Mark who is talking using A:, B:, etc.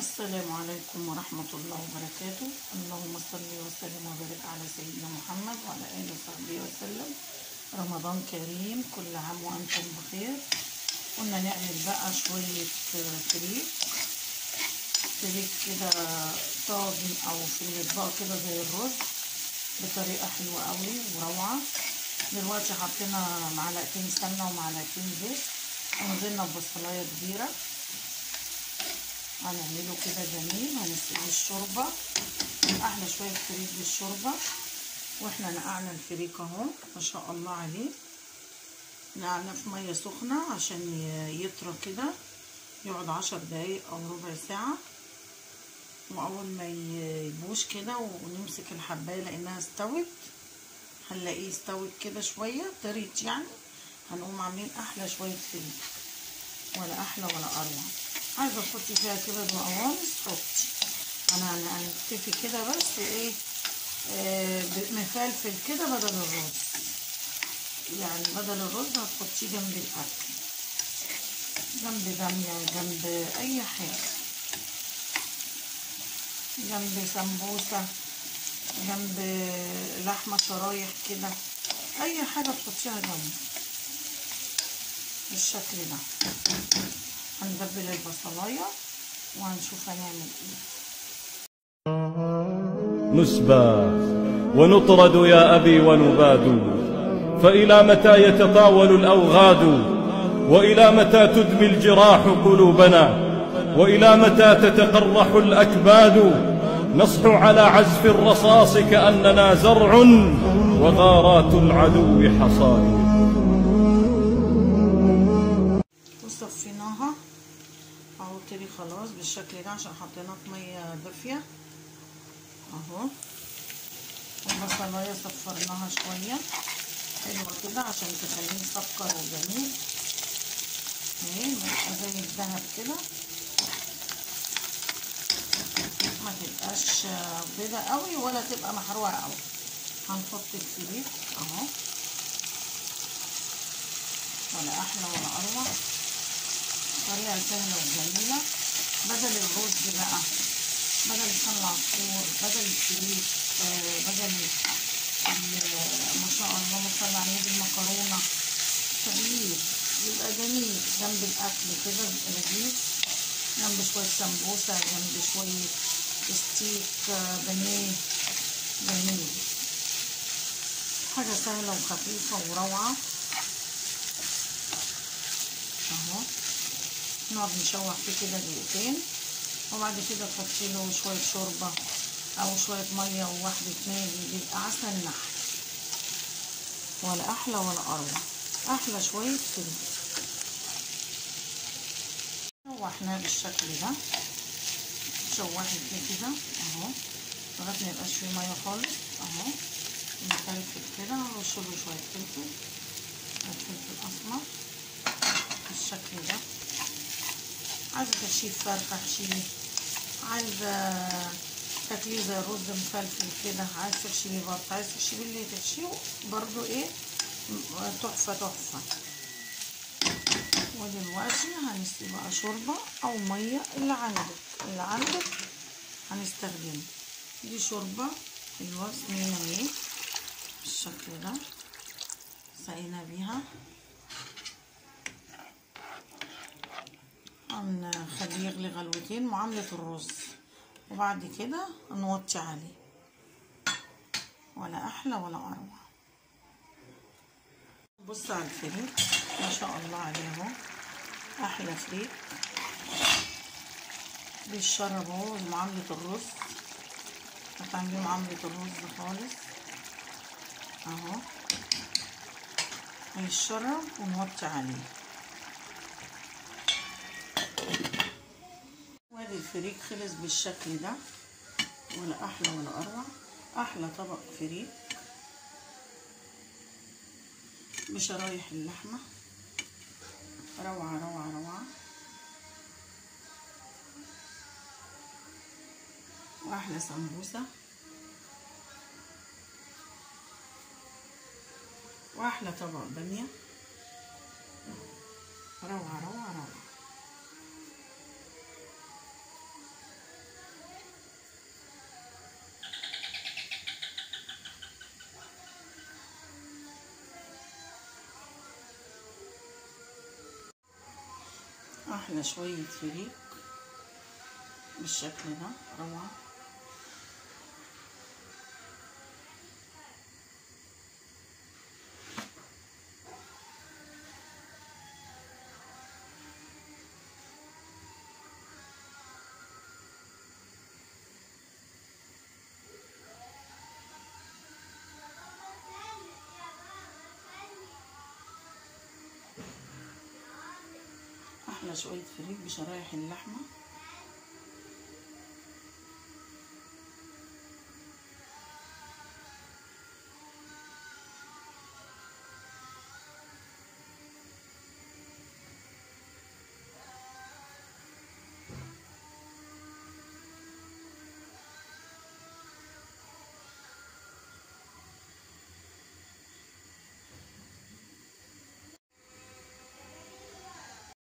A: السلام عليكم ورحمة الله وبركاته اللهم صل وسلم وبارك على سيدنا محمد وعلى آله وصحبه وسلم رمضان كريم كل عام وأنتم بخير قلنا نعمل بقى شوية فريك فريك كده طاجن أو في الأطباق كده زي الرز بطريقة حلوة قوي وروعة دلوقتي حطينا معلقتين سمنة ومعلقتين زيت ونزلنا ببصلاية كبيرة هنعمله كده جميل هنسقيه الشوربة احلى شوية فريك بالشوربة واحنا نقعنا الفريك اهو ما شاء الله عليه نقعنا في مية سخنة عشان يطرى كده يقعد عشر دقايق او ربع ساعة واول ما يبوش كده ونمسك الحباية لانها استوت هنلاقيه استوت كده شوية طريت يعني هنقوم عاملين احلى شوية فريك ولا احلى ولا اروع عايزه تحطي فيها كده بقوانص حطي انا هنكتفي كده بس ايه آه مفلفل كده بدل الرز يعني بدل الرز هتحطيه جنب الاكل جنب باميه جنب اي حاجه جنب سمبوسه جنب لحمه شرايح كده اي حاجه تحطيها جنب بالشكل ده هندبل البصلايه وهنشوف هنعمل ايه
B: نسبى ونطرد يا أبي ونباد فإلى متى يتطاول الأوغاد وإلى متى تدمي الجراح قلوبنا وإلى متى تتقرح الأكباد نصح على عزف الرصاص كأننا زرع وغارات العدو حصاد
A: وصفيناها اهو تري خلاص بالشكل ده عشان حطيناه في ميه دافيه اهو البصلايه صفرناها شويه حلوه كده عشان تخليه مسكر وجميل اهي بقى زي الذهب كده ما تبقاش بيضه قوي ولا تبقى محروقه قوي هنحط الفريك اهو ولا احلى ولا اروع طريقه سهله وجميله بدل الرز بقى بدل لسان العصفور بدل الفريك آه بدل ما شاء الله ما صل على النبي المكرونه تغيير يبقى جميل جنب الاكل كده بيبقى لذيذ جنب شويه سمبوسه جنب شويه ستيك آه بانيه جميل حاجه سهله وخفيفه وروعه اهو نقعد نشوح فيه كده دقيقتين وبعد كده تحطي له شويه شوربه او شويه ميه وواحده ماجي بيبقى عسل نحل ولا احلى ولا اروع احلى شويه فريك شوحناه بالشكل ده شوحت فيه كده اهو لغايه ما يبقاش فيه ميه خالص اهو نفلفل كده نرش له شويه فلفل فلفل اسمر بالشكل ده عايزه تحشيه فرخه احشيه عايزه تاكليه زي رز مفلفل كده عايز تحشيه بط عايز تحشيه اللي تحشيه برضو ايه تحفه تحفه ودلوقتي هنسقي بقى شوربه او ميه اللي عندك اللي عندك هنستخدمه دي شوربه حلوه مية مية بالشكل ده سقينا بيها هنخليه يغلي غلوتين معاملة الرز وبعد كده نوطي عليه ولا أحلى ولا أروع بص على الفريك ما شاء الله عليه اهو أحلى فريك بيشرب اهو معاملة الرز هتعمليه معاملة الرز خالص اهو هيشرب ونوطي عليه وادي الفريك خلص بالشكل ده ولا احلى ولا اروع احلى طبق فريك بشرايح اللحمه روعه روعه روعه واحلى سمبوسه واحلى طبق باميه روعه روعه روعه احلى شوية فريك بالشكل ده روعة احلى شوية فريك بشرايح اللحمة